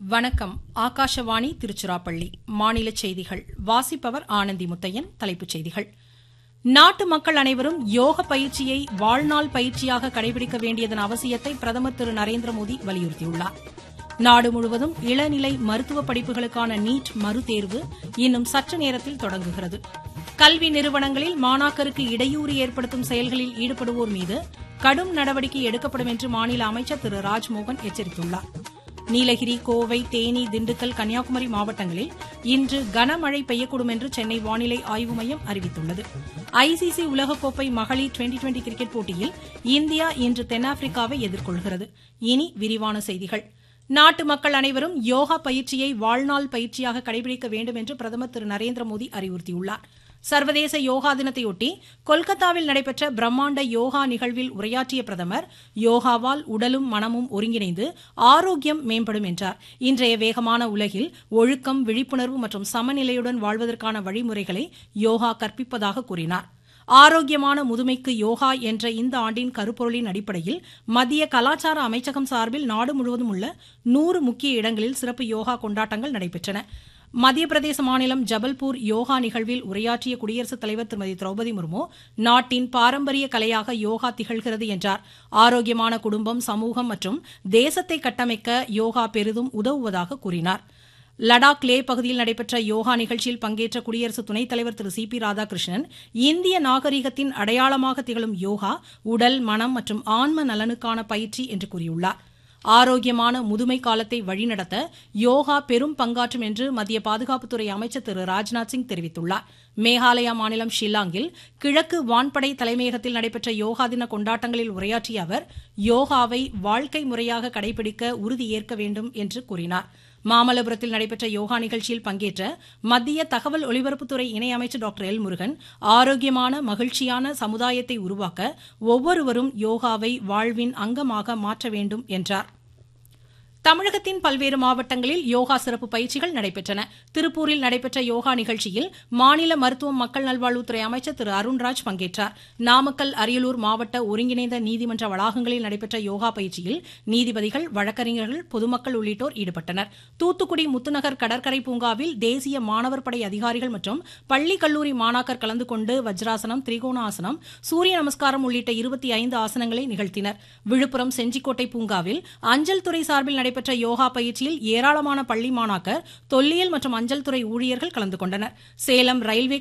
வணக்கம் ஆகாஷவாணி திருச்சிராப்பள்ளி மாநில செய்திகள் வாசிப்பவர் ஆனந்தி முத்தையன் தலைப்புச் செய்திகள் நாட்டு மக்கள் அனைவரும் யோக பயிற்சியை வாழ்நாள் பயிற்சியாக கடைபிடிக்க வேண்டியதன் அவசியத்தை பிரதமர் திரு நரேந்திர மோடி வலியுறுத்தியுள்ளார் நாடு முழுவதும் இளநிலை மருத்துவ படிப்புகளுக்கான நீட் மறுதேர்வு இன்னும் சற்று நேரத்தில் தொடங்குகிறது கல்வி நிறுவனங்களில் மாணாக்கருக்கு இடையூறு ஏற்படுத்தும் செயல்களில் ஈடுபடுவோர் மீது கடும் நடவடிக்கை எடுக்கப்படும் என்று மாநில அமைச்சர் திரு ராஜ்மோகன் எச்சரித்துள்ளார் நீலகிரி கோவை தேனி திண்டுக்கல் கன்னியாகுமரி மாவட்டங்களில் இன்று கனமழை பெய்யக்கூடும் என்று சென்னை வானிலை ஆய்வு மையம் அறிவித்துள்ளது ஐசிசி உலகக்கோப்பை மகளிர் டுவெண்டி டுவெண்டி கிரிக்கெட் போட்டியில் இந்தியா இன்று தென்னாப்பிரிக்காவை எதிர்கொள்கிறது இனி விரிவான செய்திகள் நாட்டு மக்கள் அனைவரும் யோகா பயிற்சியை வாழ்நாள் பயிற்சியாக கடைபிடிக்க வேண்டும் என்று பிரதமர் திரு நரேந்திர மோடி அறிவுறுத்தியுள்ளார் சர்வதேச யோகா தினத்தையொட்டி கொல்கத்தாவில் நடைபெற்ற பிரம்மாண்ட யோகா நிகழ்வில் உரையாற்றிய பிரதமர் யோகாவால் உடலும் மனமும் ஒருங்கிணைந்து ஆரோக்கியம் மேம்படும் என்றார் இன்றைய வேகமான உலகில் ஒழுக்கம் விழிப்புணர்வு மற்றும் சமநிலையுடன் வாழ்வதற்கான வழிமுறைகளை யோகா கற்பிப்பதாக கூறினார் ஆரோக்கியமான முதுமைக்கு யோகா என்ற இந்த ஆண்டின் கருப்பொருளின் அடிப்படையில் மத்திய கலாச்சார அமைச்சகம் சார்பில் நாடு முழுவதும் உள்ள நூறு முக்கிய இடங்களில் சிறப்பு யோகா கொண்டாட்டங்கள் நடைபெற்றன மத்திய பிரதேச மாநிலம் ஜபல்பூர் யோகா நிகழ்வில் உரையாற்றிய குடியரசுத் தலைவர் திருமதி திரௌபதி முர்மு நாட்டின் பாரம்பரிய கலையாக யோகா திகழ்கிறது என்றார் ஆரோக்கியமான குடும்பம் சமூகம் மற்றும் தேசத்தை கட்டமைக்க யோகா பெரிதும் உதவுவதாக கூறினார் லடாக் லே பகுதியில் நடைபெற்ற யோகா நிகழ்ச்சியில் பங்கேற்ற குடியரசு துணைத் தலைவர் திரு சி பி ராதாகிருஷ்ணன் இந்திய நாகரிகத்தின் அடையாளமாக திகழும் யோகா உடல் மனம் மற்றும் ஆன்ம நலனுக்கான பயிற்சி என்று கூறியுள்ளார் ஆரோக்கியமான முதுமை காலத்தை வழிநடத்த யோகா பெரும் பங்காற்றும் என்று மத்திய பாதுகாப்புத்துறை அமைச்சர் திரு ராஜ்நாத் சிங் தெரிவித்துள்ளார் மேகாலயா மாநிலம் ஷில்லாங்கில் கிழக்கு வான்படை தலைமையகத்தில் நடைபெற்ற யோகா தின கொண்டாட்டங்களில் உரையாற்றிய அவர் யோகாவை வாழ்க்கை முறையாக கடைபிடிக்க உறுதியேற்க வேண்டும் என்று கூறினார் மாமல்லபுரத்தில் நடைபெற்ற யோகா நிகழ்ச்சியில் பங்கேற்ற மத்திய தகவல் ஒலிபரப்புத்துறை இணையமைச்சர் டாக்டர் எல் முருகன் ஆரோக்கியமான மகிழ்ச்சியான சமுதாயத்தை உருவாக்க ஒவ்வொருவரும் யோகாவை வாழ்வின் அங்கமாக மாற்ற வேண்டும் என்றார் தமிழகத்தின் பல்வேறு மாவட்டங்களில் யோகா சிறப்பு பயிற்சிகள் நடைபெற்றன திருப்பூரில் நடைபெற்ற யோகா நிகழ்ச்சியில் மாநில மருத்துவம் மக்கள் நல்வாழ்வுத்துறை அமைச்சர் திரு அருண்ராஜ் பங்கேற்றார் நாமக்கல் அரியலூர் மாவட்ட ஒருங்கிணைந்த நீதிமன்ற வளாகங்களில் நடைபெற்ற யோகா பயிற்சியில் நீதிபதிகள் வழக்கறிஞர்கள் பொதுமக்கள் உள்ளிட்டோர் ஈடுபட்டனர் தூத்துக்குடி முத்துநகர் கடற்கரை பூங்காவில் தேசிய மாணவர் படை அதிகாரிகள் மற்றும் பள்ளி கல்லூரி மாணாக்கர் கலந்து கொண்டு வஜ்ராசனம் திரிகோணாசனம் சூரிய நமஸ்காரம் உள்ளிட்ட இருபத்தி ஐந்து ஆசனங்களை நிகழ்த்தினர் விழுப்புரம் செஞ்சிக்கோட்டை பூங்காவில் அஞ்சல் துறை சார்பில் நடைபெற்ற யோகா பயிற்சியில் ஏராளமான பள்ளி மாணாக்கர் தொல்லியல் மற்றும் அஞ்சல் துறை ஊழியர்கள் கலந்து கொண்டனர் சேலம் ரயில்வே